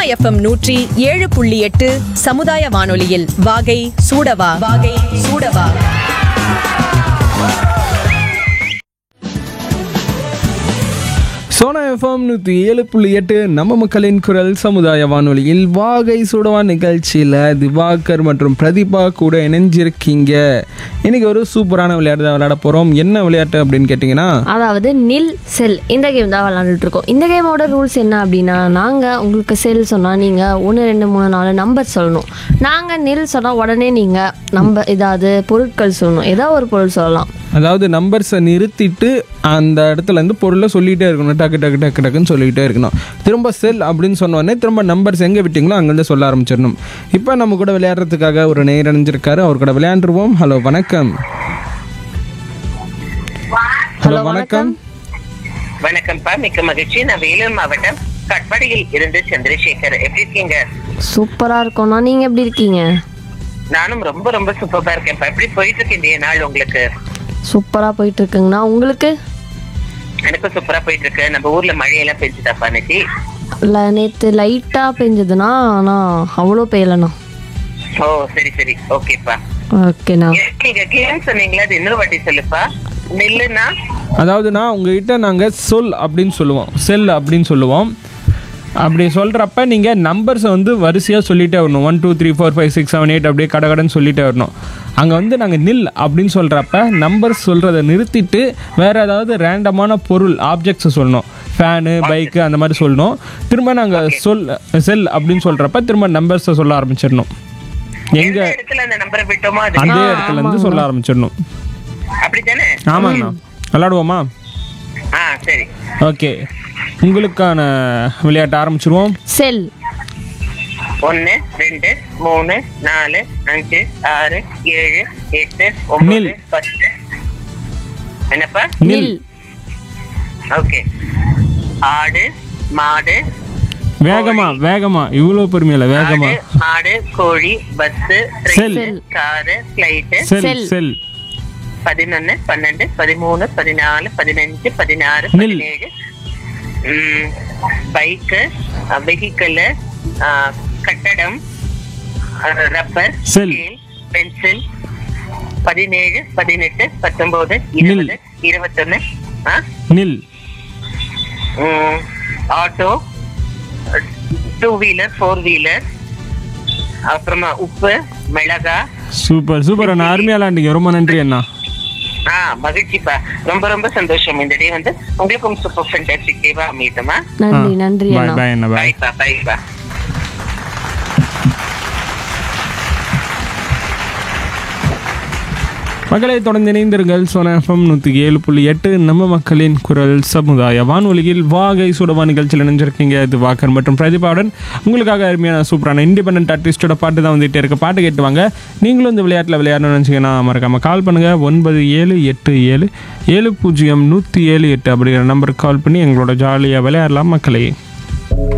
FM நூற்றி ஏழு புள்ளி எட்டு சமுதாய வானொலியில் வாகை சூடவா வாகை சூடவா சோனா எஃப்எம் நூற்றி ஏழு புள்ளி எட்டு நம்ம மக்களின் குரல் சமுதாய வானொலியில் வாகை சுடவா நிகழ்ச்சியில் திவாகர் மற்றும் பிரதீபா கூட இணைஞ்சிருக்கீங்க இன்னைக்கு ஒரு சூப்பரான விளையாட்டு தான் விளையாட போகிறோம் என்ன விளையாட்டு அப்படின்னு கேட்டிங்கன்னா அதாவது நில் செல் இந்த கேம் தான் விளாண்டுட்டு இருக்கோம் இந்த கேமோட ரூல்ஸ் என்ன அப்படின்னா நாங்கள் உங்களுக்கு செல் சொன்னால் நீங்கள் ஒன்று ரெண்டு மூணு நாலு நம்பர் சொல்லணும் நாங்கள் நில் சொன்னால் உடனே நீங்கள் நம்பர் ஏதாவது பொருட்கள் சொல்லணும் ஏதாவது ஒரு பொருள் சொல்லலாம் அதாவது நம்பர்ஸை நிறுத்திட்டு அந்த இடத்துல இருந்து பொருளை சொல்லிகிட்டே இருக்கணும் டக்கு டக்கு டக்கு டக்குன்னு சொல்லிக்கிட்டே இருக்கணும் திரும்ப செல் அப்படின்னு சொன்ன உடனே திரும்ப நம்பர்ஸ் எங்கே விட்டீங்களோ அங்கேருந்து சொல்ல ஆரம்பிச்சிடணும் இப்போ நம்ம கூட விளையாடுறதுக்காக ஒரு நேர் அணிஞ்சிருக்காரு அவர் கூட விளையாண்டுருவோம் ஹலோ வணக்கம் ஹலோ வணக்கம் வணக்கம்ப்பா மிக்க மகிழ்ச்சி நான் வேலூர் மாவட்டம் கட்பாடியில் இருந்து சந்திரசேகர் எப்படி இருக்கீங்க சூப்பராக இருக்கும்னா நீங்கள் எப்படி இருக்கீங்க நானும் ரொம்ப ரொம்ப சூப்பரா இருக்கேன்ப்பா எப்படி போயிட்டு இருக்கு இந்த நாள் உங்களுக்கு சூப்பராக போயிட்டு இருக்குங்கண்ணா உங்களுக்கு எனக்கும் சூப்பரா போயிட்டு இருக்கு நம்ம ஊர்ல மழையெல்லாம் பெஞ்சுதாப்பா இன்னைக்கு இல்லை நேற்று லைட்டாக பெஞ்சதுன்னா ஆனால் அவ்வளோ பெய்யலைண்ணா ஓ சரி சரி ஓகேப்பா ஓகேண்ணா நீங்க கேம் சொன்னீங்களா அது இன்னொரு வாட்டி சொல்லுப்பா நெல்லுனா அதாவதுனா உங்ககிட்ட நாங்கள் சொல் அப்படின்னு சொல்லுவோம் செல் அப்படின்னு சொல்லுவோம் அப்படி சொல்கிறப்ப நீங்கள் நம்பர்ஸை வந்து வரிசையாக சொல்லிட்டே வரணும் one two three four five six seven eight அப்படியே கடை கடன் சொல்லிட்டே வரணும் அங்கே வந்து நாங்கள் நில் அப்படின்னு சொல்கிறப்ப நம்பர்ஸ் சொல்கிறத நிறுத்திட்டு வேறு ஏதாவது ரேண்டமான பொருள் ஆப்ஜெக்ட்ஸை சொல்லணும் ஃபேனு பைக்கு அந்த மாதிரி சொல்லணும் திரும்ப நாங்கள் சொல் செல் அப்படின்னு சொல்கிறப்ப திரும்ப நம்பர்ஸை சொல்ல ஆரம்பிச்சிடணும் எந்த எங்கே இடத்துல அந்த நம்பரை விட்டோமோ அது அதே இடத்துல இருந்து சொல்ல ஆரம்பிச்சிடணும் அப்படித்தானே ஆமாங்கண்ணா விளாடுவோமா ஆ சரி ஓகே உங்களுக்கான விளையாட்டு ஆரம்பிச்சிருவோம் செல் ஒன்னு ரெண்டு மூணு நாலு அஞ்சு ஆறு ஏழு எட்டு நில். ஒன்பது பத்து என்னப்பா நில் ஓகே ஆடு மாடு வேகமா வேகமா இவ்வளோ பொறுமையில வேகமா ஆடு மாடு கோழி பஸ் செல். ட்ரெயின் காரு பிளைட் செல் செல். செல் பதினொன்னு பன்னெண்டு பதிமூணு பதினாலு பதினஞ்சு பதினாறு நில். பதினேழு பைக்கு வெஹிக்கிள் கட்டடம் ரப்பர் செல். பென்சில் பதினேழு பதினெட்டு பத்தொன்பது நில். இருபது இருபத்தொன்னு நில் auto two wheeler four wheeler அப்புறமா உப்பு மிளகா சூப்பர் சூப்பர் அண்ணா அருமையா விளாண்டீங்க ரொம்ப நன்றி அண்ணா ஆ மகிழ்ச்சிப்பா ரொம்ப ரொம்ப சந்தோஷம் இந்த டே வந்து உங்களுக்கும் சூப்பர் ஃபென்டாஸ்டிக் டேவா அமையட்டுமா நன்றி நன்றி பாய் அண்ணா பாய் அண்ணா பாய் பாய்ப்பா பாய்ப்பா மக்களை தொடர்ந்து இணைந்திருங்கள் சோனா எஃப்எம் நூற்றி ஏழு புள்ளி எட்டு நம்ம மக்களின் குரல் சமுதாய வானொலியில் வாகை சுடவா நிகழ்ச்சியில் இணைஞ்சிருக்கீங்க இது வாக்கர் மற்றும் பிரதிபாவுடன் உங்களுக்காக அருமையான சூப்பரான இண்டிபெண்ட் ஆர்டிஸ்டோட பாட்டு தான் வந்துட்டே இருக்க பாட்டு கேட்டு வாங்க நீங்களும் இந்த விளையாட்டில் விளையாடணும்னு நினச்சிங்கன்னா மறக்காமல் கால் பண்ணுங்கள் ஒன்பது ஏழு எட்டு ஏழு ஏழு பூஜ்ஜியம் நூற்றி ஏழு எட்டு அப்படிங்கிற நம்பருக்கு கால் பண்ணி எங்களோட ஜாலியாக விளையாடலாம் மக்களே